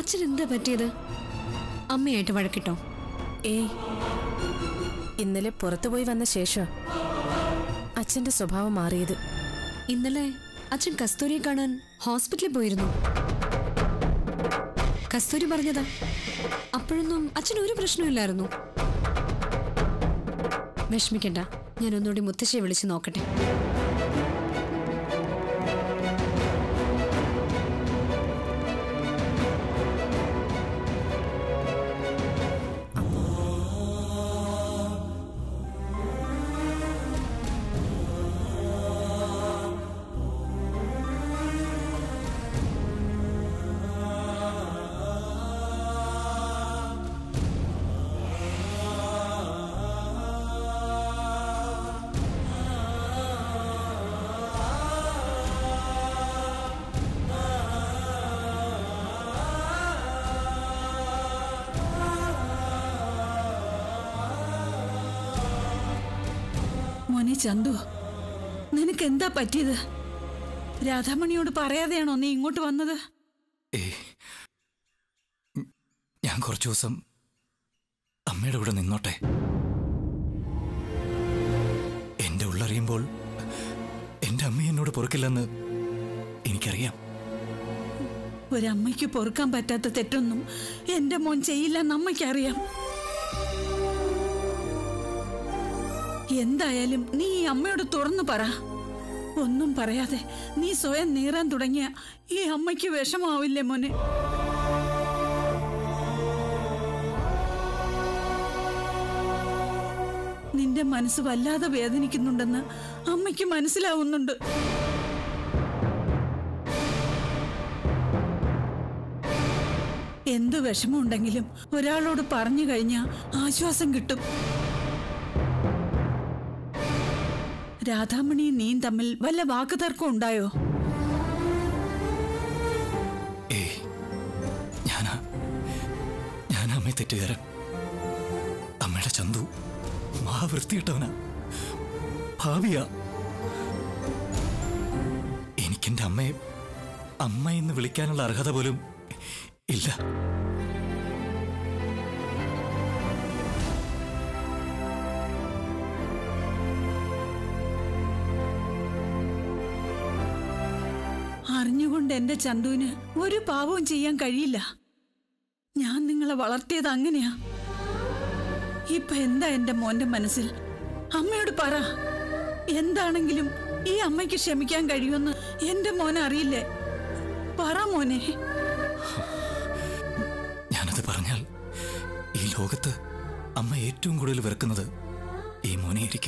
അച്ഛൻ എന്താ പറ്റിയത് അമ്മയായിട്ട് വഴക്കിട്ടോ ഏയ് ഇന്നലെ പുറത്തുപോയി വന്ന ശേഷം അച്ഛന്റെ സ്വഭാവം മാറിയത് ഇന്നലെ അച്ഛൻ കസ്തൂരിയെ കാണാൻ ഹോസ്പിറ്റലിൽ പോയിരുന്നു കസ്തൂരി പറഞ്ഞതാ അപ്പോഴൊന്നും അച്ഛൻ ഒരു പ്രശ്നമില്ലായിരുന്നു വിഷമിക്കണ്ട ഞാൻ ഒന്നുകൂടി മുത്തശ്ശിയെ വിളിച്ച് നോക്കട്ടെ മോനെ ചന്തു നിനക്ക് എന്താ പറ്റിയത് രാധാമണിയോട് പറയാതെയാണോ നീ ഇങ്ങോട്ട് വന്നത് ഏയ് ഉം, ഞാൻ കുറച്ചു ദിവസം അമ്മയുടെ കൂടെ നിന്നോട്ടെ എന്റെ ഉള്ളറിയുമ്പോൾ എന്റെ അമ്മ എന്നോട് പൊറുക്കില്ലെന്ന് എനിക്കറിയാം ഒരമ്മയ്ക്ക് പൊറുക്കാൻ പറ്റാത്ത തെറ്റൊന്നും എന്റെ മോൻ ചെയ്യില്ലെന്ന് അമ്മയ്ക്കറിയാം എന്തായാലും നീ ഈ അമ്മയോട് തുറന്നു പറ ഒന്നും പറയാതെ നീ സ്വയം നീറാൻ തുടങ്ങിയ ഈ അമ്മയ്ക്ക് വിഷമാവില്ലേ മോനെ നിന്റെ മനസ്സ് വല്ലാതെ വേദനിക്കുന്നുണ്ടെന്ന് അമ്മയ്ക്ക് മനസ്സിലാവുന്നുണ്ട് എന്ത് വിഷമമുണ്ടെങ്കിലും ഒരാളോട് പറഞ്ഞു കഴിഞ്ഞാൽ ആശ്വാസം കിട്ടും രാധാമണിയും നീയും തമ്മിൽ വല്ല വാക്കുതർക്കം ഉണ്ടായോ ഏയ് ഞാനാ ഞാൻ അമ്മയെ തെറ്റുകാരൻ അമ്മയുടെ ചന്തു മഹാവൃത്തിയിട്ടവനാ ഭാവിയാ എനിക്കെന്റെ അമ്മയെ അമ്മ എന്ന് വിളിക്കാനുള്ള അർഹത പോലും ഇല്ല അറിഞ്ഞുകൊണ്ട് എന്റെ ചന്തുവിന് ഒരു പാവവും ചെയ്യാൻ കഴിയില്ല ഞാൻ നിങ്ങളെ വളർത്തിയത് അങ്ങനെയാ ഇപ്പൊ എന്താ എന്റെ മോന്റെ മനസ്സിൽ അമ്മയോട് പറ എന്താണെങ്കിലും ഈ അമ്മയ്ക്ക് ക്ഷമിക്കാൻ കഴിയുമെന്ന് എന്റെ മോനെ അറിയില്ലേ പറ മോനെ ഞാനത് പറഞ്ഞാൽ ഈ ലോകത്ത് അമ്മ ഏറ്റവും കൂടുതൽ വെറുക്കുന്നത് ഈ മോനെയായിരിക്കും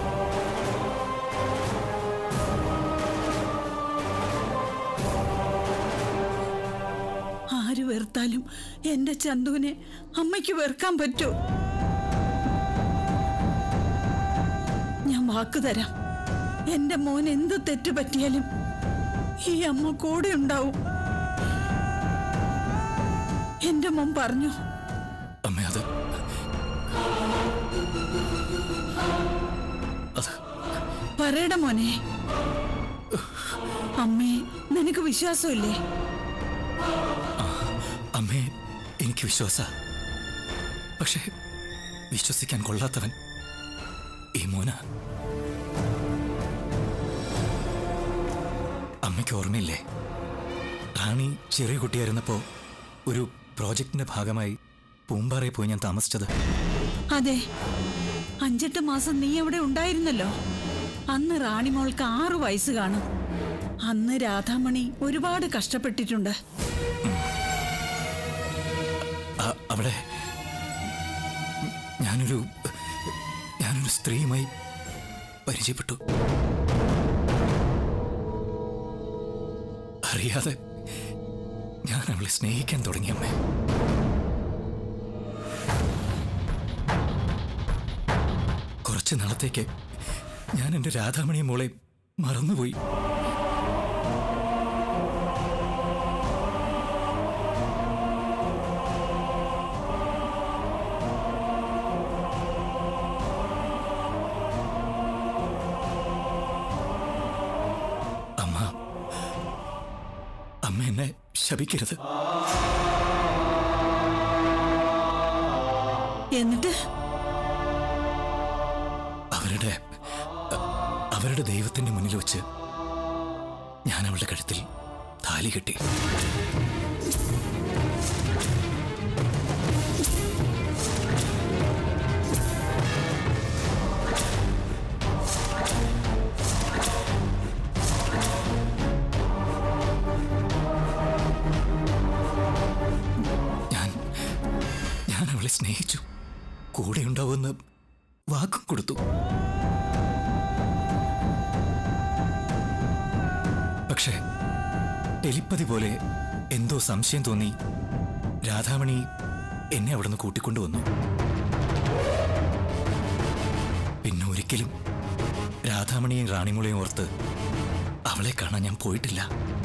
ആര് വെറുത്താലും എന്റെ ചന്തുവിനെ അമ്മയ്ക്ക് വെറുക്കാൻ പറ്റൂ ഞാൻ വാക്ക് തരാം എന്റെ മോൻ എന്ത് തെറ്റ് പറ്റിയാലും ഈ അമ്മ കൂടെ ഉണ്ടാവും എന്റെ മോൻ പറഞ്ഞു അമ്മ അത് അത് പറയട മോനെ അമ്മേ നിനക്ക് വിശ്വാസമില്ലേ അമ്മേ എനിക്ക് വിശ്വാസ പക്ഷേ വിശ്വസിക്കാൻ കൊള്ളാത്തവൻ ഈ മോന അമ്മയ്ക്ക് ഓർമ്മയില്ലേ റാണി ചെറിയ കുട്ടിയായിരുന്നപ്പോ ഒരു പ്രോജക്റ്റിന്റെ ഭാഗമായി പൂമ്പാറയിൽ പോയി ഞാൻ താമസിച്ചത് അതെ അഞ്ചെട്ട് മാസം നീ അവിടെ ഉണ്ടായിരുന്നല്ലോ അന്ന് റാണിമോൾക്ക് ആറു വയസ്സ് കാണും അന്ന് രാധാമണി ഒരുപാട് കഷ്ടപ്പെട്ടിട്ടുണ്ട് അ- അവിടെ ഞാനൊരു ഞാനൊരു സ്ത്രീയുമായി പരിചയപ്പെട്ടു അറിയാതെ ഞാൻ അവളെ സ്നേഹിക്കാൻ തുടങ്ങി അമ്മേ കുറച്ച് നാളത്തേക്ക് ഞാൻ എൻ്റെ രാധാമണി മോളെ മറന്നുപോയി അമ്മ അമ്മ എന്നെ ശപിക്കരുത് എന്നിട്ട് അവരുടെ അ- അവരുടെ ദൈവത്തിന്റെ മുന്നിൽ വെച്ച് ഞാൻ അവളുടെ കഴുത്തിൽ താലി കെട്ടി ഞാൻ ഞാൻ അവളെ സ്നേഹിച്ചു കൂടെ ഉണ്ടാവുമെന്ന് വാക്കും കൊടുത്തു പക്ഷേ ടെലിപ്പതി പോലെ എന്തോ സംശയം തോന്നി രാധാമണി എന്നെ അവിടുന്ന് കൂട്ടിക്കൊണ്ടുവന്നു പിന്നെ ഒരിക്കലും രാധാമണിയെയും റാണിമുളയും ഓർത്ത് അവളെ കാണാൻ ഞാൻ പോയിട്ടില്ല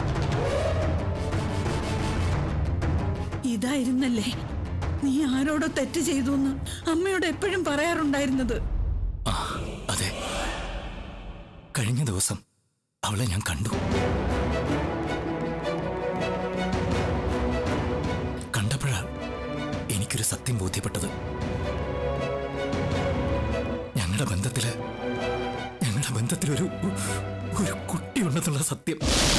ഇതായിരുന്നല്ലേ നീ ആരോടോ തെറ്റ് ചെയ്തു എന്ന് അമ്മയോട് എപ്പോഴും പറയാറുണ്ടായിരുന്നത് ആ അതെ കഴിഞ്ഞ ദിവസം അവളെ ഞാൻ കണ്ടു കണ്ടപ്പോഴാ എനിക്കൊരു സത്യം ബോധ്യപ്പെട്ടത് ഞങ്ങളുടെ ബന്ധത്തില് ഞങ്ങളുടെ ബന്ധത്തിലൊരു ഒരു കുട്ടിയുണ്ടെന്നുള്ള സത്യം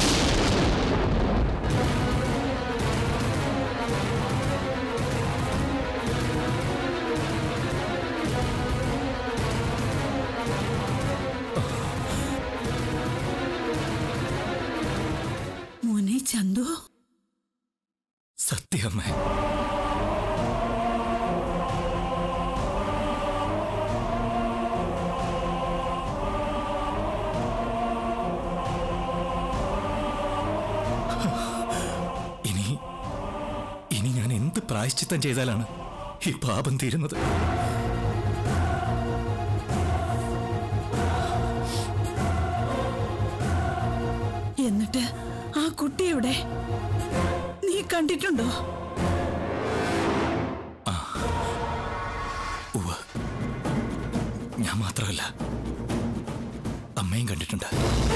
മോനെ ചന്തു സത്യമേ ഇനി ഇനി ഞാൻ എന്ത് പ്രായശ്ചിത്തം ചെയ്താലാണ് ഈ പാപം തീരുന്നത് എന്നിട്ട് ആ കുട്ടി എവിടെ നീ കണ്ടിട്ടുണ്ടോ ഉവ്വ് ഞാൻ മാത്രമല്ല അമ്മയും കണ്ടിട്ടുണ്ട്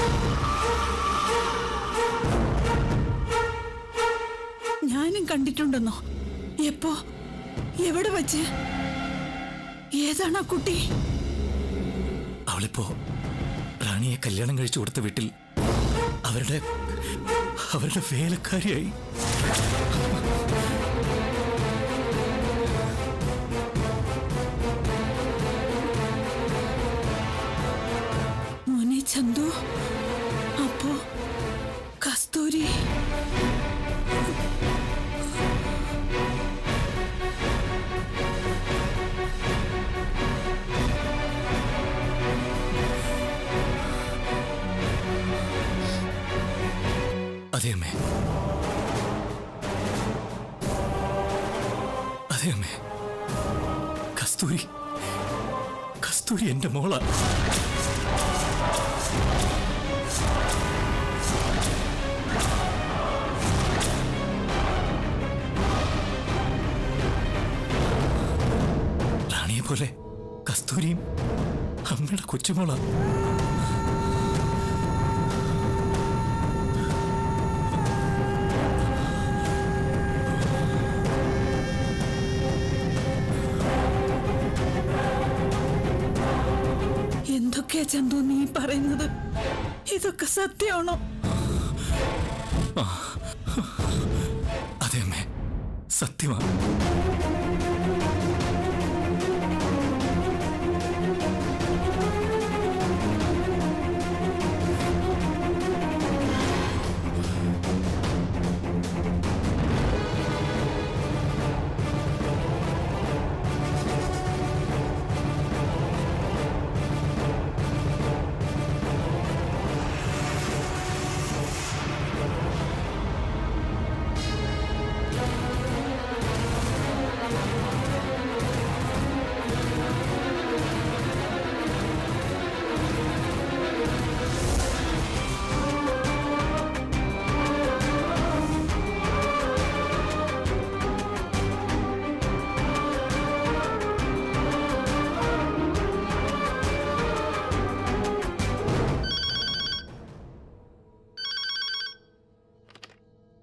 ഞാനും കണ്ടിട്ടുണ്ടെന്നോ എപ്പോ എവിടെ വച്ച് ഏതാണ് ആ കുട്ടി അവളിപ്പോ റാണിയെ കല്യാണം കഴിച്ചു കൊടുത്ത വീട്ടിൽ അവരുടെ അവരുടെ വേലക്കാരിയായി മോനെ ചന്തു അപ്പോ കസ്തൂരി അതെ അമ്മേ അതെ അമ്മേ കസ്തൂരി കസ്തൂരി എന്റെ മോള റാണിയെ പോലെ കസ്തൂരിയും അമ്മയുടെ കൊച്ചുമോള എന്തൊക്കെയാ ചന്തു നീ പറയുന്നത് ഇതൊക്കെ സത്യമാണോ അതെ അമ്മേ സത്യമാണ്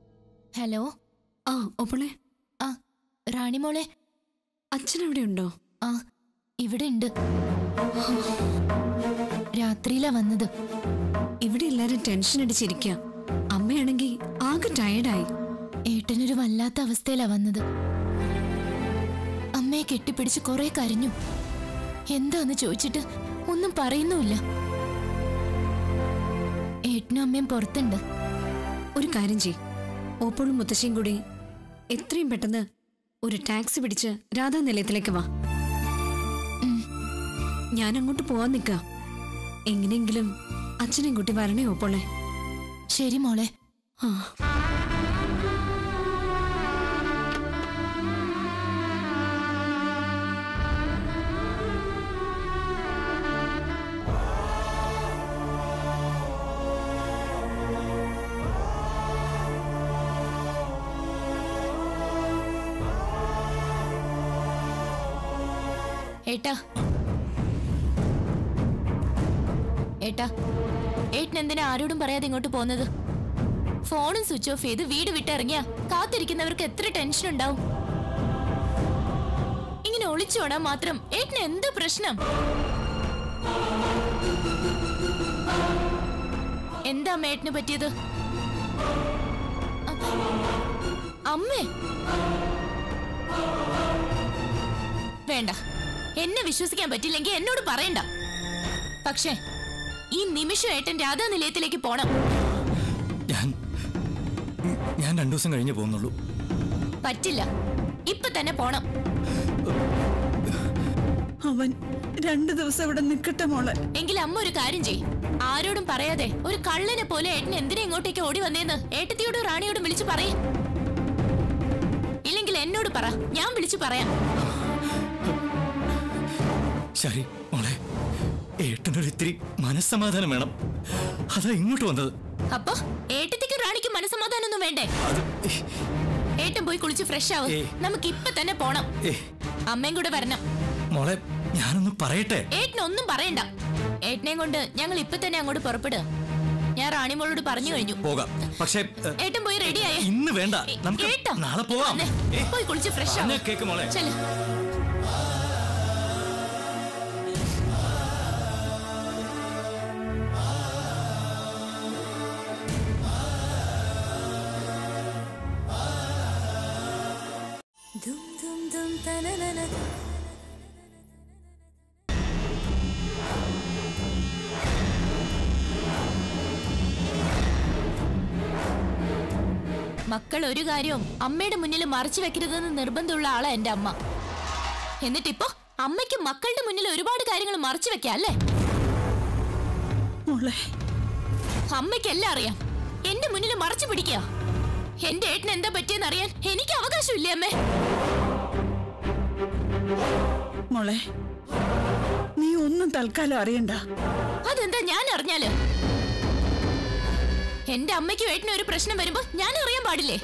ഹലോ ആ ഒപ്പളെ ആ റാണിമോളെ അച്ഛൻ എവിടെയുണ്ടോ ആ ഇവിടെ ഉണ്ട് രാത്രിയിലാ വന്നത് ഇവിടെ എല്ലാരും ടെൻഷൻ അടിച്ചിരിക്കുക അമ്മയാണെങ്കിൽ ആകെ ടയർഡായി ഏട്ടനൊരു വല്ലാത്ത അവസ്ഥയിലാ വന്നത് അമ്മയെ കെട്ടിപ്പിടിച്ച് കുറെ കരഞ്ഞു എന്താന്ന് ചോദിച്ചിട്ട് ഒന്നും പറയുന്നുമില്ല ഏട്ടനും അമ്മയും പുറത്തുണ്ട് ഒരു കാര്യം ചെയ് ഓപ്പോഴും മുത്തശ്ശിയും കൂടി എത്രയും പെട്ടെന്ന് ഒരു ടാക്സി പിടിച്ച് രാധാ നിലയത്തിലേക്ക് വാ ഉം. ഞാൻ അങ്ങോട്ട് പോവാൻ നിൽക്കാം എങ്ങനെയെങ്കിലും അച്ഛനെയും കൂട്ടി വരണേ ഓപ്പോളെ ശരി മോളെ ആ ഏട്ടാ ഏട്ടാ ഏട്ടൻ എന്തിനാ ആരോടും പറയാതെ ഇങ്ങോട്ട് പോകുന്നത് ഫോണും സ്വിച്ച് ഓഫ് ചെയ്ത് വീട് വിട്ടിറങ്ങിയ കാത്തിരിക്കുന്നവർക്ക് എത്ര ടെൻഷൻ ഉണ്ടാവും ഇങ്ങനെ ഒളിച്ചോടാൻ മാത്രം ഏട്ടന് എന്ത് പ്രശ്നം എന്താ അമ്മ ഏട്ടന് പറ്റിയത് അ- അമ്മേ വേണ്ട എന്നെ വിശ്വസിക്കാൻ പറ്റില്ലെങ്കിൽ എന്നോട് പറയണ്ട പക്ഷേ ഈ നിമിഷം ഏട്ടൻ രാധാ നിലയത്തിലേക്ക് പോണം ഞാൻ ഞാൻ രണ്ടു ദിവസം കഴിഞ്ഞ് പോകുന്നുള്ളൂ പറ്റില്ല ഇപ്പൊ തന്നെ പോണം അവൻ രണ്ടു ദിവസം ഇവിടെ നിൽക്കട്ടെ മോളെ എങ്കിൽ അമ്മ ഒരു കാര്യം ചെയ് ആരോടും പറയാതെ ഒരു കള്ളനെ പോലെ ഏട്ടൻ എന്തിനാ ഇങ്ങോട്ടേക്ക് ഓടി വന്നേന്ന് ഏട്ടത്തിയോടും റാണിയോടും വിളിച്ചു പറയേ ഇല്ലെങ്കിൽ എന്നോട് പറ ഞാൻ വിളിച്ചു പറയാം ശരി മോളെ ഏട്ടനൊരു ഇത്തിരി മനസ്സമാധാനം വേണം അതാ ഇങ്ങോട്ട് വന്നത് അപ്പൊ ഏട്ടത്തിക്കും റാണിക്കും മനസ്സമാധാനൊന്നും വേണ്ടേ അത് ഏട്ടൻ പോയി കുളിച്ച് ഫ്രഷ് ആവും ഏയ്. നമുക്ക് ഇപ്പൊ തന്നെ പോണം ഏ അമ്മയും കൂടെ വരണം മോളെ ഞാനൊന്ന് പറയട്ടെ ഏട്ടനൊന്നും പറയണ്ട ഏട്ടനെയും കൊണ്ട് ഞങ്ങൾ ഇപ്പൊ തന്നെ അങ്ങോട്ട് പുറപ്പെടുക ഞാൻ റാണിമോളോട് പറഞ്ഞു കഴിഞ്ഞു പോകാം പക്ഷേ ഏ, ഏട്ടൻ പോയി റെഡിയായേ ഇന്ന് വേണ്ട നമുക്ക് ഏട്ടാ. നാളെ പോവാം വന്നേ. ഏ, പോയി കുളിച്ച് ഫ്രഷ് പറഞ്ഞ ആവും കേക്ക് മോളെ ചെല് മക്കൾ ഒരു കാര്യവും അമ്മയുടെ മുന്നിൽ മറച്ചു വെക്കരുതെന്ന് നിർബന്ധമുള്ള ആളാ എന്റെ അമ്മ എന്നിട്ടിപ്പോ അമ്മയ്ക്ക് മക്കളുടെ മുന്നിൽ ഒരുപാട് കാര്യങ്ങൾ മറച്ചു വെക്കാം അല്ലേ മോളെ അമ്മയ്ക്കെല്ലാം അറിയാം എന്റെ മുന്നിൽ മറച്ചു പിടിക്കുക എന്റെ ഏട്ടന് എന്താ പറ്റിയെന്ന് അറിയാൻ എനിക്ക് അവകാശമില്ലേ അമ്മേ മോളെ നീ ഒന്നും തൽക്കാലം അറിയണ്ട അതെന്താ ഞാൻ അറിഞ്ഞാല് എന്റെ അമ്മയ്ക്കും ഏട്ടനും ഒരു പ്രശ്നം വരുമ്പോ ഞാൻ അറിയാൻ പാടില്ലേ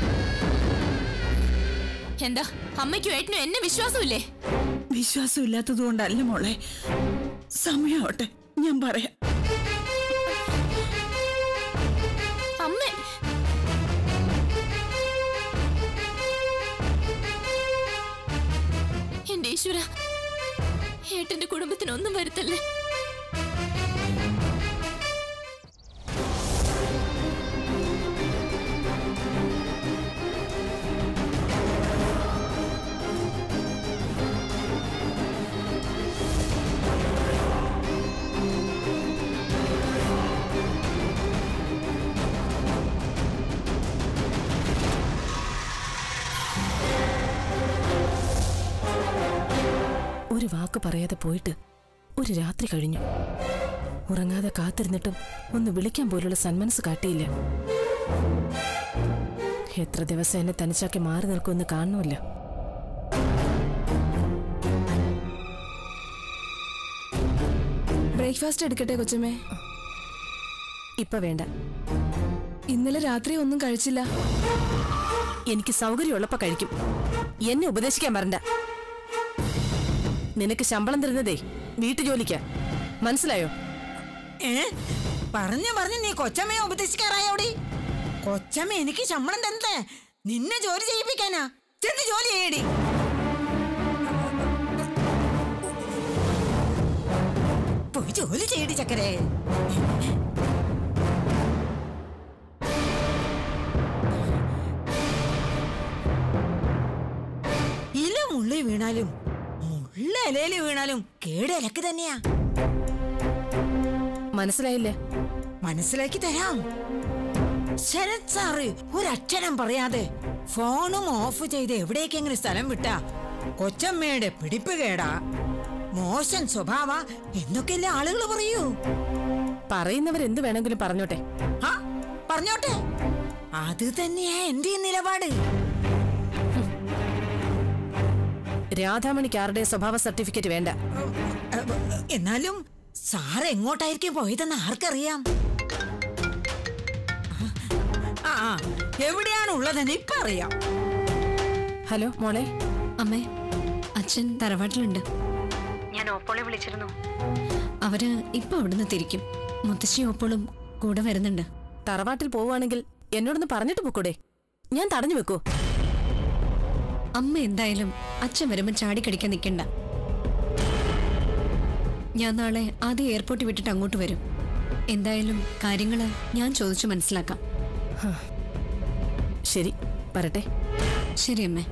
എന്താ അമ്മയ്ക്കും ഏട്ടനും എന്നെ വിശ്വാസമില്ലേ വിശ്വാസം ഇല്ലാത്തത് കൊണ്ടല്ല മോളെ സമയാവട്ടെ ഞാൻ പറയാം അമ്മേ എന്റെ ഈശ്വര ഏട്ടന്റെ കുടുംബത്തിനൊന്നും വരുത്തല്ലേ ഒരു വാക്ക് പറയാതെ പോയിട്ട് ഒരു രാത്രി കഴിഞ്ഞു ഉറങ്ങാതെ കാത്തിരുന്നിട്ടും ഒന്ന് വിളിക്കാൻ പോലുള്ള സന്മനസ് കാട്ടിയില്ല എത്ര ദിവസം എന്നെ തനിച്ചാക്കി മാറി നിൽക്കുമെന്ന് കാണുമല്ല ബ്രേക്ക്ഫാസ്റ്റ് എടുക്കട്ടെ കൊച്ചമ്മേ ഇപ്പൊ വേണ്ട ഇന്നലെ രാത്രി ഒന്നും കഴിച്ചില്ല എനിക്ക് സൗകര്യമുള്ളപ്പോ കഴിക്കും എന്നെ ഉപദേശിക്കാൻ വരണ്ട നിനക്ക് ശമ്പളം തരുന്നതേ വീട്ടുജോലിക്കാ മനസ്സിലായോ ഏ പറഞ്ഞു പറഞ്ഞു നീ കൊച്ചമ്മയെ ഉപദേശിക്കാറായോടി കൊച്ചമ്മ എനിക്ക് ശമ്പളം തന്നേ നിന്നെ ജോലി ചെയ്യിപ്പിക്കാനാ ചെന്ന് ജോലി ചെയ്യടി പോയി ജോലി ചെയ്യടി ചക്കരെ ഇല മുള്ളി വീണാലും മുള്ള ഇലയില് വീണാലും കേട് ഇലക്ക് തന്നെയാ മനസ്സിലായില്ലേ മനസ്സിലാക്കി തരാം ശരത് സാറ് ഒരക്ഷരം പറയാതെ ഫോണും ഓഫ് ചെയ്ത് എവിടേക്കെങ്കിലും സ്ഥലം വിട്ടാ കൊച്ചമ്മയുടെ പിടിപ്പ് കേടാ മോശം സ്വഭാവ എന്നൊക്കെയല്ലേ ആളുകൾ പറയൂ പറയുന്നവരെന്ത് വേണമെങ്കിലും പറഞ്ഞോട്ടെ ആ പറഞ്ഞോട്ടെ അത് തന്നെയാ എന്റെ നിലപാട് രാധാമണിക്ക് ആരുടെ സ്വഭാവ സർട്ടിഫിക്കറ്റ് വേണ്ട എന്നാലും സാറ് എങ്ങോട്ടായിരിക്കും പോയതെന്ന് ആർക്കറിയാം ആ ആ, എവിടെയാണ് ഉള്ളതെന്ന് ഇപ്പൊ അറിയാം ഹലോ മോളെ അമ്മേ അച്ഛൻ തറവാട്ടിലുണ്ട് ഞാൻ ഓപ്പോളെ വിളിച്ചിരുന്നു അവര് ഇപ്പൊ അവിടുന്ന് തിരിക്കും മുത്തശ്ശി ഓപ്പോളും കൂടെ വരുന്നുണ്ട് തറവാട്ടിൽ പോവുകയാണെങ്കിൽ എന്നോടൊന്ന് പറഞ്ഞിട്ട് പോക്കൂടെ ഞാൻ തടഞ്ഞു വെക്കൂ അമ്മ എന്തായാലും അച്ഛൻ വരുമ്പോ ചാടിക്കടിക്കാൻ നിൽക്കണ്ട ഞാൻ നാളെ ആദ്യം എയർപോർട്ടിൽ വിട്ടിട്ട് അങ്ങോട്ട് വരും എന്തായാലും കാര്യങ്ങള് ഞാൻ ചോദിച്ചു മനസ്സിലാക്കാം ശരി പറട്ടെ ശരി അമ്മേ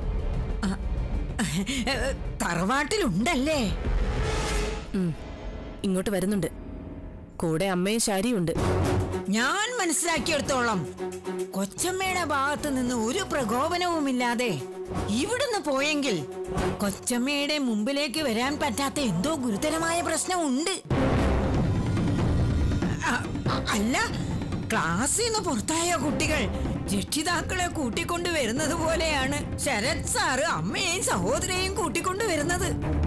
തറവാട്ടിലുണ്ടല്ലേ ഉം. ഇങ്ങോട്ട് വരുന്നുണ്ട് കൂടെ അമ്മയും ശാരിയും ഉണ്ട് ഞാൻ മനസ്സിലാക്കിയെടുത്തോളം കൊച്ചമ്മയുടെ ഭാഗത്ത് നിന്ന് ഒരു പ്രകോപനവുമില്ലാതെ ഇവിടുന്ന് പോയെങ്കിൽ കൊച്ചമ്മയുടെ മുമ്പിലേക്ക് വരാൻ പറ്റാത്ത എന്തോ ഗുരുതരമായ പ്രശ്നമുണ്ട് അ- അല്ല ക്ലാസ്സിൽ നിന്ന് പുറത്തായ കുട്ടികൾ രക്ഷിതാക്കളെ കൂട്ടിക്കൊണ്ടു വരുന്നത് പോലെയാണ് ശരത് സാറ് അമ്മയെയും സഹോദരയെയും കൂട്ടിക്കൊണ്ടു വരുന്നത്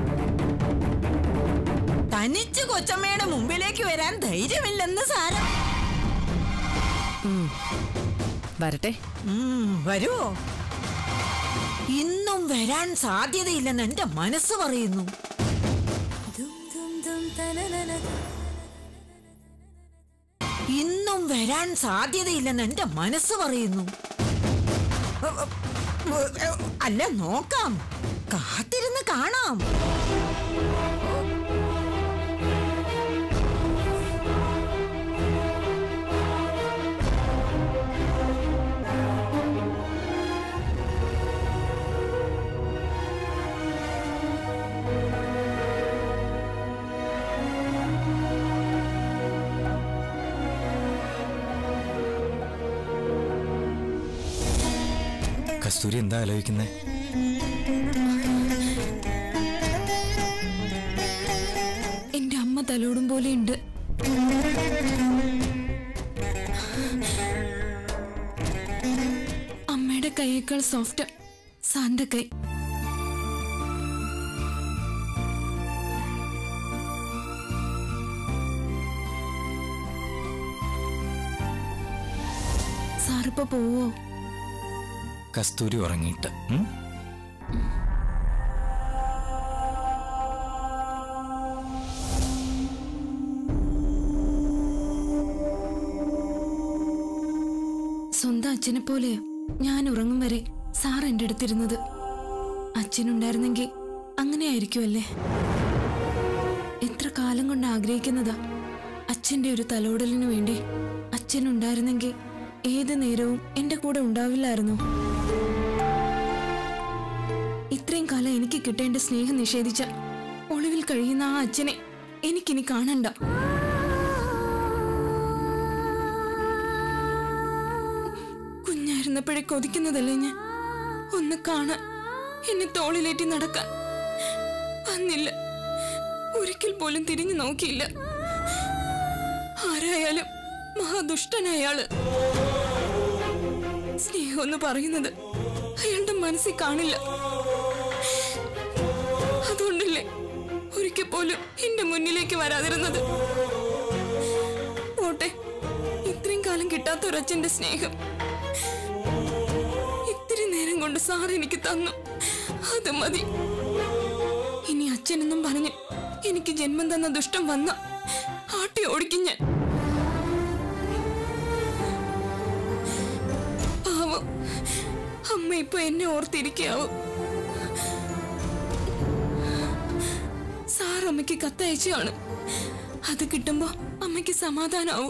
തനിച്ച് കൊച്ചമ്മയുടെ മുമ്പിലേക്ക് വരാൻ ധൈര്യമില്ലെന്ന് സാരം വരട്ടെ ഉം, വരുവോ ഇന്നും വരാൻ സാധ്യതയില്ലെന്ന് എന്റെ മനസ്സ് പറയുന്നു ഇന്നും വരാൻ സാധ്യതയില്ലെന്ന് എന്റെ മനസ്സ് പറയുന്നു ഉ, ഉ, ഉ, അല്ല നോക്കാം കാത്തിരുന്ന് കാണാം കസ്തൂരി എന്താ ആലോചിക്കുന്നേ എന്റെ അമ്മ തലോടും പോലെ ഉണ്ട് അമ്മയുടെ കൈയേക്കാൾ സോഫ്റ്റ് സാറിന്റെ കൈ സാറിപ്പോ പോവോ കസ്തൂരി ഉറങ്ങിയിട്ട് ഉം? സ്വന്തം അച്ഛനെ പോലെ ഞാൻ ഉറങ്ങും വരെ സാർ എൻ്റെ അടുത്തിരുന്നത് അച്ഛനുണ്ടായിരുന്നെങ്കിൽ അങ്ങനെ ആയിരിക്കുമല്ലേ എത്ര കാലം കൊണ്ട് ആഗ്രഹിക്കുന്നതാ അച്ഛൻ്റെ ഒരു തലോടലിനു വേണ്ടി അച്ഛനുണ്ടായിരുന്നെങ്കിൽ ഏത് നേരവും എൻ്റെ കൂടെ ഉണ്ടാവില്ലായിരുന്നു ഇത്രയും കാലം എനിക്ക് കിട്ടേണ്ട സ്നേഹം നിഷേധിച്ച ഒളിവിൽ കഴിയുന്ന ആ അച്ഛനെ എനിക്കിനി കാണണ്ട കുഞ്ഞായിരുന്നപ്പോഴേ കൊതിക്കുന്നതല്ലേ ഞാൻ ഒന്ന് കാണാൻ എന്നെ തോളിലേറ്റി നടക്കാൻ വന്നില്ല ഒരിക്കൽ പോലും തിരിഞ്ഞു നോക്കിയില്ല ആരായാലും മഹാദുഷ്ടനയാള് സ്നേഹം എന്ന് പറയുന്നത് അയാളുടെ മനസ്സിൽ കാണില്ല അതുകൊണ്ടല്ലേ ഒരിക്കൽ പോലും എന്റെ മുന്നിലേക്ക് വരാതിരുന്നത് പോട്ടെ ഇത്രയും കാലം കിട്ടാത്ത ഒരച്ഛന്റെ സ്നേഹം ഇത്തിരി നേരം കൊണ്ട് സാർ എനിക്ക് തന്നു അത് മതി ഇനി അച്ഛനെന്നും പറഞ്ഞ് എനിക്ക് ജന്മം തന്ന ദുഷ്ടം വന്ന ആട്ടി ഓടിക്കും ഞാൻ പാവം അമ്മ ഇപ്പൊ എന്നെ ഓർത്തിരിക്കാവും സാർ അമ്മയ്ക്ക് കത്തയച്ചാണ് അത് കിട്ടുമ്പോ അമ്മയ്ക്ക് സമാധാനാവും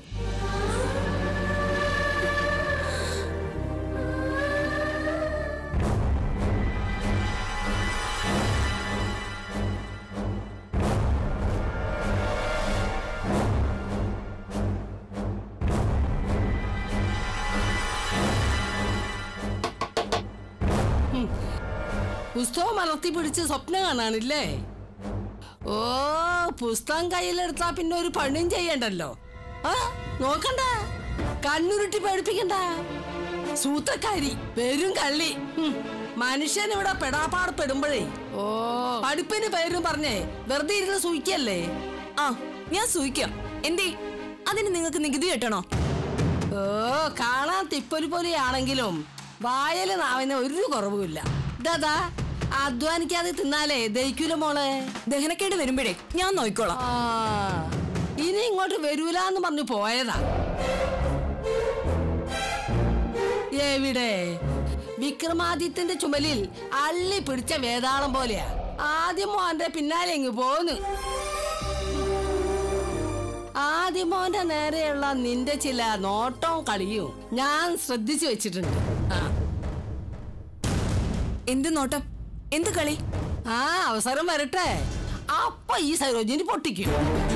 പുസ്തകം മലർത്തി പിടിച്ച് സ്വപ്നം കാണാനില്ലേ ഓ പുസ്തകം കയ്യിലെടുത്താ പിന്നെ ഒരു പണിയും ചെയ്യണ്ടല്ലോ ആ നോക്കണ്ട കണ്ണുരുട്ടി പേടിപ്പിക്കണ്ട സൂത്രക്കാരി പെരും കള്ളി ഹും, മനുഷ്യൻ ഇവിടെ പെടാപ്പാട് പെടുമ്പോഴേ ഓ പഠിപ്പിന് പേരും പറഞ്ഞേ വെറുതെ ഇരുന്ന് സൂയിക്കല്ലേ ആ ഞാൻ സൂയിക്കാം എന്തേ അതിന് നിങ്ങൾക്ക് നികുതി കെട്ടണോ ഓ കാണാൻ തിപ്പൊരു പോലെയാണെങ്കിലും വായല് നാവിന് ഒരു കുറവുമില്ല ഇതാ അധ്വാനിക്കാതെ തിന്നാലേ ദഹിക്കൂല മോളെ ദഹനക്കേട് വരുമ്പോഴേ ഞാൻ നോക്കിക്കോളാം ആ ഇനി ഇങ്ങോട്ട് വരൂലെന്ന് പറഞ്ഞു പോയതാ എവിടെ വിക്രമാദിത്യന്റെ ചുമലിൽ അള്ളി പിടിച്ച വേതാളം പോലെയാ ആദ്യം മോന്റെ പിന്നാലെ ഇങ്ങ് പോന്നു ആദ്യം മോന്റെ നേരെയുള്ള നിന്റെ ചില നോട്ടവും കളിയും ഞാൻ ശ്രദ്ധിച്ചു വെച്ചിട്ടുണ്ട് ആ എന്ത് നോട്ടം എന്ത് കളി ആ അവസരം വരട്ടെ അപ്പൊ ഈ സരോജിനി പൊട്ടിക്കും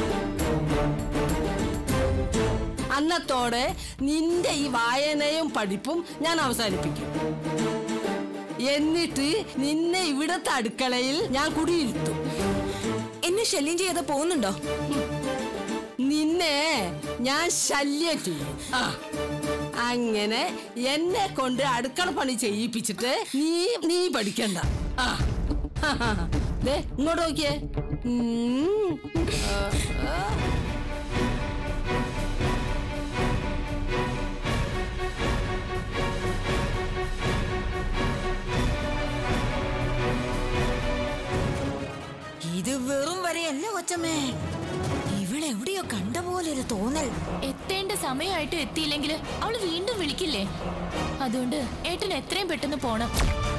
അന്നത്തോടെ നിന്റെ ഈ വായനയും പഠിപ്പും ഞാൻ അവസാനിപ്പിക്കും എന്നിട്ട് നിന്നെ ഇവിടത്തെ അടുക്കളയിൽ ഞാൻ കുടിയിരുത്തും എന്നെ ശല്യം ചെയ്യാതെ പോകുന്നുണ്ടോ നിന്നെ ഞാൻ ശല്യം ചെയ്യും ആ അങ്ങനെ എന്നെ കൊണ്ട് അടുക്കള പണി ചെയ്യിപ്പിച്ചിട്ട് നീ നീ പഠിക്കണ്ട ആ ദേ, ഇങ്ങോട്ട് നോക്കിയേ ഉം. ആ, ആ. ഇത് വെറും വരെയല്ല കൊച്ചമ്മേ ഇവളെവിടെയോ കണ്ട പോലൊരു തോന്നൽ എത്തേണ്ട സമയമായിട്ട് എത്തിയില്ലെങ്കിൽ അവള് വീണ്ടും വിളിക്കില്ലേ അതുകൊണ്ട് ഏട്ടൻ എത്രയും പെട്ടെന്ന് പോണം